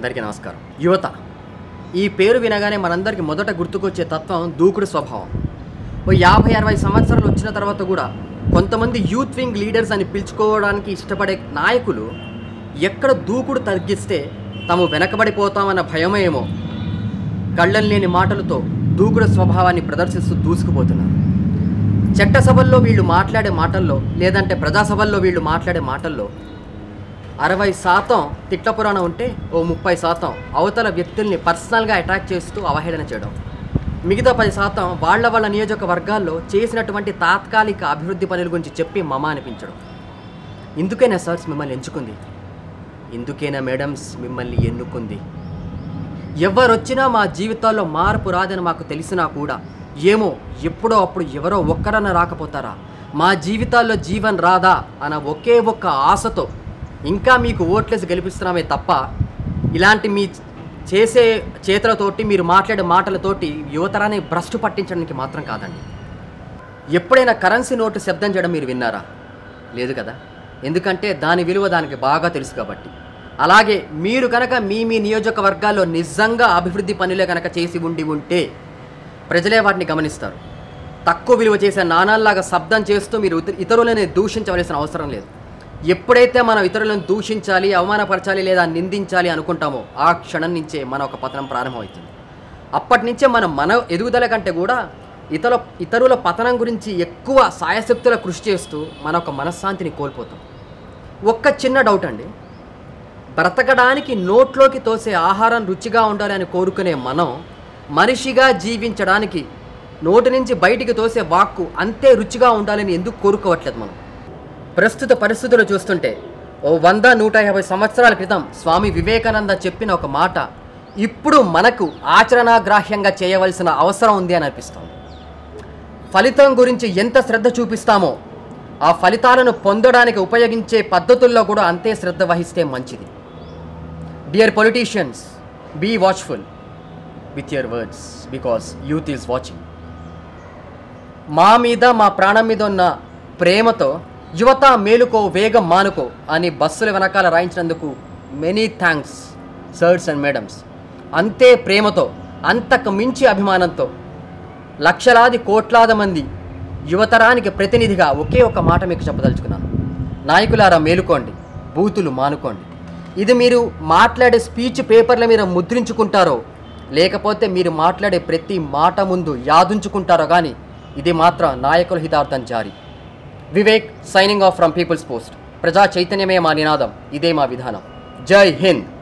అందరికీ నమస్కారం యువత ఈ పేరు వినగానే మనందరికీ మొదట గుర్తుకొచ్చే తత్వం దూకుడు స్వభావం ఓ యాభై అరవై సంవత్సరాలు వచ్చిన తర్వాత కూడా కొంతమంది యూత్ వింగ్ లీడర్స్ అని పిలుచుకోవడానికి ఇష్టపడే నాయకులు ఎక్కడ దూకుడు తగ్గిస్తే తాము వెనకబడిపోతామన్న భయమేమో కళ్ళం లేని మాటలతో దూకుడు స్వభావాన్ని ప్రదర్శిస్తూ దూసుకుపోతున్నారు చట్టసభల్లో వీళ్ళు మాట్లాడే మాటల్లో లేదంటే ప్రజాసభల్లో వీళ్ళు మాట్లాడే మాటల్లో అరవై శాతం తిట్ల పురాణం ఉంటే ఓ ముప్పై శాతం అవతల వ్యక్తుల్ని పర్సనల్గా అటాక్ చేస్తూ అవహేళన చేయడం మిగతా పది శాతం వాళ్ళ వాళ్ళ నియోజకవర్గాల్లో చేసినటువంటి తాత్కాలిక అభివృద్ధి పనుల గురించి చెప్పి మమ అనిపించడం ఇందుకేనా సార్స్ మిమ్మల్ని ఎంచుకుంది ఇందుకేనా మేడమ్స్ మిమ్మల్ని ఎన్నుకుంది ఎవరొచ్చినా మా జీవితాల్లో మార్పు రాదని మాకు తెలిసినా కూడా ఏమో ఎప్పుడో అప్పుడు ఎవరో ఒక్కరన్నా రాకపోతారా మా జీవితాల్లో జీవన్ రాదా అన్న ఒకే ఒక్క ఆశతో ఇంకా మీకు ఓట్లేసి గెలిపిస్తున్నామే తప్ప ఇలాంటి మీ చేసే చేతులతోటి మీరు మాట్లాడే మాటలతోటి యువతరాన్ని భ్రష్టు పట్టించడానికి మాత్రం కాదండి ఎప్పుడైనా కరెన్సీ నోటు శబ్దం చేయడం మీరు విన్నారా లేదు కదా ఎందుకంటే దాని విలువ దానికి బాగా తెలుసు కాబట్టి అలాగే మీరు కనుక మీ మీ నియోజకవర్గాల్లో నిజంగా అభివృద్ధి పనులే కనుక చేసి ఉండి ఉంటే ప్రజలే వాటిని గమనిస్తారు తక్కువ విలువ చేసే నాణాల్లాగా శబ్దం చేస్తూ మీరు ఇత- ఇతరులని దూషించవలసిన అవసరం లేదు ఎప్పుడైతే మనం ఇతరులను దూషించాలి అవమానపరచాలి లేదా నిందించాలి అనుకుంటామో ఆ క్షణం నుంచే మన ఒక పతనం ప్రారంభమవుతుంది అప్పటి నుంచే మనం మన ఎదుగుదల కంటే కూడా ఇతర ఇతరుల పతనం గురించి ఎక్కువ సాయశక్తుల కృషి చేస్తూ మన ఒక మనశ్శాంతిని కోల్పోతాం ఒక్క చిన్న డౌట్ అండి బ్రతకడానికి నోట్లోకి తోసే ఆహారం రుచిగా ఉండాలి అని కోరుకునే మనం మనిషిగా జీవించడానికి నోటి నుంచి బయటికి తోసే వాక్కు అంతే రుచిగా ఉండాలని ఎందుకు కోరుకోవట్లేదు మనం ప్రస్తుత పరిస్థితులు చూస్తుంటే ఓ వంద నూట యాభై సంవత్సరాల క్రితం స్వామి వివేకానంద చెప్పిన ఒక మాట ఇప్పుడు మనకు ఆచరణాగ్రాహ్యంగా చేయవలసిన అవసరం ఉంది అని అనిపిస్తుంది ఫలితం గురించి ఎంత శ్రద్ధ చూపిస్తామో ఆ ఫలితాలను పొందడానికి ఉపయోగించే పద్ధతుల్లో కూడా అంతే శ్రద్ధ వహిస్తే మంచిది dear politicians be watchful with your words because youth is watching మా మీద మా ప్రాణం మీద ఉన్న ప్రేమతో యువత మేలుకో వేగం మానుకో అని బస్సుల వెనకాల రాయించినందుకు many thanks sirs and madams అంతే ప్రేమతో అంతకు మించి అభిమానంతో లక్షలాది కోట్లాది మంది యువతరానికి ప్రతినిధిగా ఒకే ఒక మాట మీకు చెప్పదలుచుకున్నాను నాయకులారా మేలుకోండి బూతులు మానుకోండి ఇది మీరు మాట్లాడే స్పీచ్ పేపర్ల మీద ముద్రించుకుంటారో లేకపోతే మీరు మాట్లాడే ప్రతి మాట ముందు యాదుంచుకుంటారో కానీ ఇది మాత్రం నాయకుల హితార్థం జారీ Vivek signing off from people's post ప్రజా చైతన్యమే మా నినాదం ఇదే మా విధానం జై హింద్